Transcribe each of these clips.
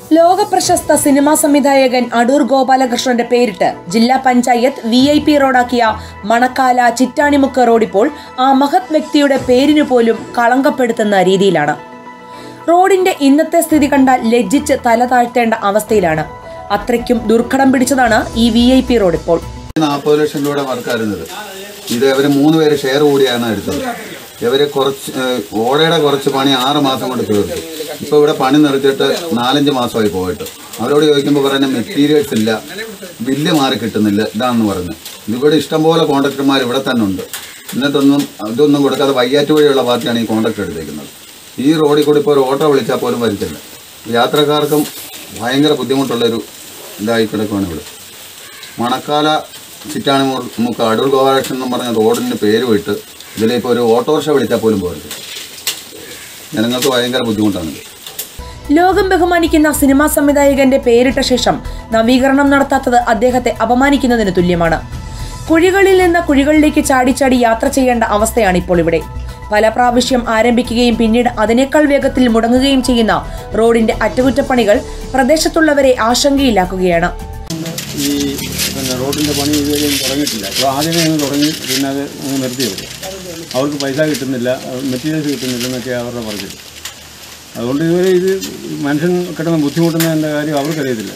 ലോകപ്രശസ്ത സിനിമാ സംവിധായകൻ അടൂർ ഗോപാലകൃഷ്ണന്റെ പേരിട്ട് ജില്ലാ പഞ്ചായത്ത് വി ഐ പി റോഡാക്കിയ മണക്കാല ചിറ്റാണിമുക്ക് റോഡിപ്പോൾ ആ മഹത് വ്യക്തിയുടെ പേരിനു പോലും കളങ്കപ്പെടുത്തുന്ന രീതിയിലാണ് റോഡിന്റെ ഇന്നത്തെ സ്ഥിതി കണ്ടാൽ ലജ്ജിച്ച് തല താഴ്ത്തേണ്ട അവസ്ഥയിലാണ് അത്രയ്ക്കും ദുർഘടം പിടിച്ചതാണ് ഈ വി ഐ പി റോഡ് ഇപ്പോൾ നാൽപ്പത് ലക്ഷം രൂപയുടെ വർക്കായിരുന്നത് ഇത് ഇവർ മൂന്ന് പേര് ഷെയർ കൂടിയാണ് എടുത്തത് ഇവർ കുറച്ച് ഏഹ്, ഓടയുടെ കുറച്ച് പണി ആറ് മാസം കൊണ്ട് തീർത്തു ഇപ്പോൾ ഇവിടെ പണി നിർത്തിയിട്ട് നാലഞ്ച് മാസമായി പോയിട്ട് അവരോട് ചോദിക്കുമ്പോൾ പറയുന്ന മെറ്റീരിയൽസ് ഇല്ല ബില്ല് മാറി കിട്ടുന്നില്ല ഇതാണെന്ന് പറഞ്ഞു ഇവിടെ ഇഷ്ടംപോലെ കോൺട്രാക്ടർമാർ ഇവിടെ തന്നെ ഉണ്ട് എന്നിട്ടൊന്നും ഇതൊന്നും കൊടുക്കാതെ വയ്യാറ്റ് വഴിയുള്ള പാർട്ടിയാണ് ഈ കോൺട്രാക്ട് എടുത്തേക്കുന്നത് ഈ റോഡിൽ കൂടി ഇപ്പോൾ ഒരു ഓട്ടോ വിളിച്ചാൽ പോലും വരത്തില്ല യാത്രക്കാർക്കും ഭയങ്കര ബുദ്ധിമുട്ടുള്ളൊരു ഇതായി കിടക്കുകയാണ് ഇവിടെ മണക്കാല ചിറ്റാണി മുക്ക് അടൂർ ഗോപാലകൃഷ്ണൻ എന്ന് പറഞ്ഞ റോഡിൻ്റെ പേര് വിട്ട് ഇതിലിപ്പോൾ ഒരു ഓട്ടോറിക്ഷ വിളിച്ചാൽ പോലും പോരുത് ജനങ്ങൾക്ക് ഭയങ്കര ബുദ്ധിമുട്ടാണ് ലോകം ബഹുമാനിക്കുന്ന സിനിമാ സംവിധായകന്റെ പേരിട്ട ശേഷം നവീകരണം നടത്താത്തത് അദ്ദേഹത്തെ അപമാനിക്കുന്നതിന് തുല്യമാണ് കുഴികളിൽ നിന്ന് കുഴികളിലേക്ക് ചാടിച്ചാടി യാത്ര ചെയ്യേണ്ട അവസ്ഥയാണ് ഇപ്പോൾ ഇവിടെ പല പ്രാവശ്യം ആരംഭിക്കുകയും പിന്നീട് അതിനേക്കാൾ വേഗത്തിൽ മുടങ്ങുകയും ചെയ്യുന്ന റോഡിന്റെ അറ്റകുറ്റപ്പണികൾ പ്രദേശത്തുള്ളവരെ ആശങ്കയിലാക്കുകയാണ് ഈ പിന്നെ റോഡിൻ്റെ പണി ഇതുവരെയും തുടങ്ങിയിട്ടില്ല അപ്പോൾ ആദ്യമേ അങ്ങ് തുടങ്ങി പിന്നെ അത് അങ്ങ് നിർത്തി വെക്കും അവർക്ക് പൈസ കിട്ടുന്നില്ല മെറ്റീരിയൽസ് കിട്ടുന്നില്ല എന്നൊക്കെ അവരുടെ പറഞ്ഞത് അതുകൊണ്ട് ഇതുവരെ ഇത് മനുഷ്യൻ കിടന്ന് ബുദ്ധിമുട്ടുന്നതിൻ്റെ കാര്യം അവർക്കറിയത്തില്ല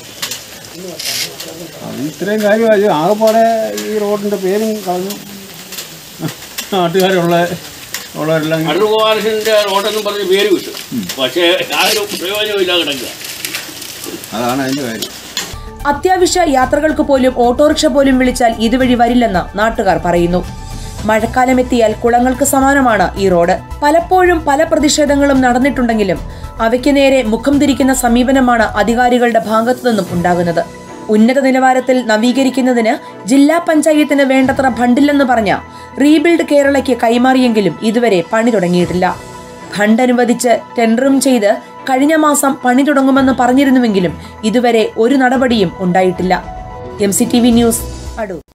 അത് ഇത്രയും കാര്യമായി ആകെപ്പാടെ ഈ റോഡിൻ്റെ പേരും കളഞ്ഞു നാട്ടുകാരുള്ള ഉള്ളവരെല്ലാം അടൂർ ഗോപാലകൃഷ്ണന്റെ റോഡെന്നും പറഞ്ഞ് പേര് കിട്ടും പക്ഷേ യാതൊരു പ്രയോജനമില്ലാതെ കിടക്കുക അതാണ് അതിൻ്റെ കാര്യം അത്യാവശ്യ യാത്രകൾക്ക് പോലും ഓട്ടോറിക്ഷ പോലും വിളിച്ചാൽ ഇതുവഴി വരില്ലെന്ന് നാട്ടുകാർ പറയുന്നു മഴക്കാലം എത്തിയാൽ കുളങ്ങൾക്ക് സമാനമാണ് ഈ റോഡ് പലപ്പോഴും പല പ്രതിഷേധങ്ങളും നടന്നിട്ടുണ്ടെങ്കിലും അവയ്ക്ക് നേരെ മുഖം തിരിക്കുന്ന സമീപനമാണ് അധികാരികളുടെ ഭാഗത്തു നിന്നും ഉണ്ടാകുന്നത് ഉന്നത നിലവാരത്തിൽ നവീകരിക്കുന്നതിന് ജില്ലാ പഞ്ചായത്തിന് വേണ്ടത്ര ഫണ്ടില്ലെന്ന് പറഞ്ഞ റീബിൽഡ് കേരളയ്ക്ക് കൈമാറിയെങ്കിലും ഇതുവരെ പണി തുടങ്ങിയിട്ടില്ല ഫണ്ട് അനുവദിച്ച് ടെൻഡറും ചെയ്ത് കഴിഞ്ഞ മാസം പണി തുടങ്ങുമെന്ന് പറഞ്ഞിരുന്നുവെങ്കിലും ഇതുവരെ ഒരു നടപടിയും ഉണ്ടായിട്ടില്ല M C T V news Adoor